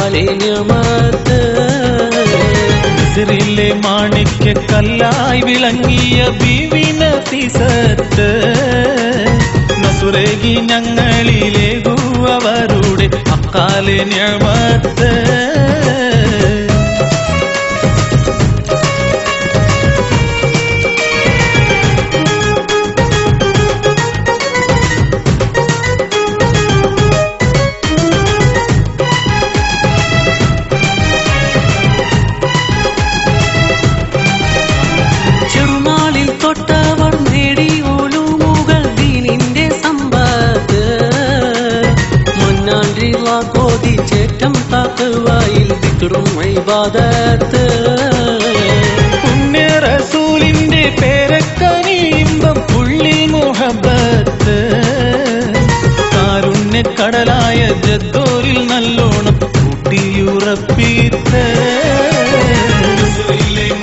അക്കാലെ ഞമത്ത് സിറിലെ മാണിക്യ കല്ലായി വിളങ്ങിയ ബീവിന ഫിസത്ത് നസുരേകി ഞങ്ങളിലേകൂ അവരുടെ അക്കാലെ ഞമത്ത് ചെറുനാളിൽ തൊട്ടവർ നേടി ഒലുമുകൾ ദീനിന്റെ സമ്പത്ത് മുന്നാണ്ടിൽ കോതി ചേറ്റം താക്കുവായിൽ വിക്രും വൈവാദത്ത് പുണ്യ റസൂലിന്റെ പേരക്കനിയിമ്പം പുള്ളിൽ മുഹബത്ത് കാരുണ്യ കടലായ ജദ്ദോരിൽ നല്ലോണം കൂട്ടിയുറപ്പിത്ത്